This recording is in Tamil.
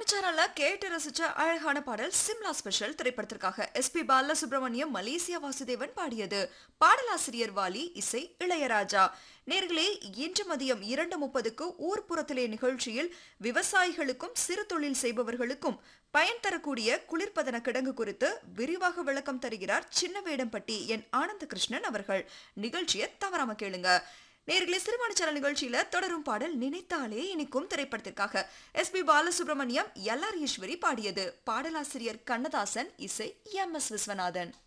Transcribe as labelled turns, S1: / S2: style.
S1: சேனல்ல கேட்டு ரசிச்ச அழகான பாடல் சிம்லா ஸ்பெஷல் திரைப்படத்திற்காக எஸ்பி பாலசுப்ரமணியம் மலேசியா வாசுதேவன் பாடியது பாடலாசிரியர் வாலி இசை இளையராஜா நேர்களே இன்று மதியம் இரண்டு முப்பதுக்கு ஊர்ப்புறத்திலே நிகழ்ச்சியில் விவசாயிகளுக்கும் சிறு தொழில் செய்பவர்களுக்கும் பயன் தரக்கூடிய குளிர்பதன கிடங்கு குறித்து விரிவாக விளக்கம் தருகிறார் சின்னவேடம்பட்டி என் ஆனந்த கிருஷ்ணன் அவர்கள் நிகழ்ச்சியை தவறாம கேளுங்க நேர்களே சிறுவாணி சேனல் நிகழ்ச்சியில தொடரும் பாடல் நினைத்தாலே இனிக்கும் திரைப்படத்திற்காக எஸ் பி பாலசுப்ரமணியம் எல் ஆர் ஈஸ்வரி பாடியது பாடலாசிரியர் கண்ணதாசன் இசை எம் எஸ் விஸ்வநாதன்